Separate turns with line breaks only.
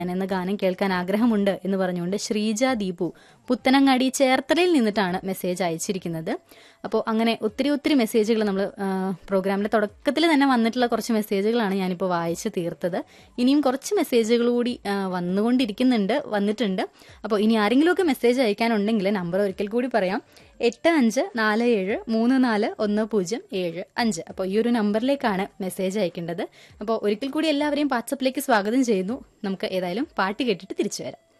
എന്ന ഗാനം കേൾക്കാൻ ആഗ്രഹമുണ്ട് എന്ന് പറഞ്ഞുകൊണ്ട് ശ്രീജ ദീപു പുത്തനങ്ങാടി ചേർത്തലയിൽ നിന്നിട്ടാണ് മെസ്സേജ് അയച്ചിരിക്കുന്നത് അപ്പോൾ അങ്ങനെ ഒത്തിരി ഒത്തിരി മെസ്സേജുകൾ നമ്മൾ പ്രോഗ്രാമിന്റെ തുടക്കത്തിൽ തന്നെ വന്നിട്ടുള്ള കുറച്ച് മെസ്സേജുകളാണ് ഞാനിപ്പോൾ വായിച്ച് തീർത്തത് ഇനിയും കുറച്ച് മെസ്സേജുകൾ കൂടി ആ, വന്നുകൊണ്ടിരിക്കുന്നുണ്ട് വന്നിട്ടുണ്ട് അപ്പോൾ ഇനി ആരെങ്കിലുമൊക്കെ മെസ്സേജ് അയക്കാനുണ്ടെങ്കിൽ നമ്പർ ഒരിക്കൽ കൂടി പറയാം എട്ട് അഞ്ച് നാല് ഏഴ് മൂന്ന് നാല് ഒന്ന് പൂജ്യം ഏഴ് അഞ്ച് അപ്പോൾ ഈ ഒരു നമ്പറിലേക്കാണ് മെസ്സേജ് അയക്കേണ്ടത് അപ്പോൾ ഒരിക്കൽ കൂടി എല്ലാവരെയും വാട്സപ്പിലേക്ക് സ്വാഗതം ചെയ്യുന്നു നമുക്ക് ഏതായാലും പാട്ട് കേട്ടിട്ട് തിരിച്ചു വരാം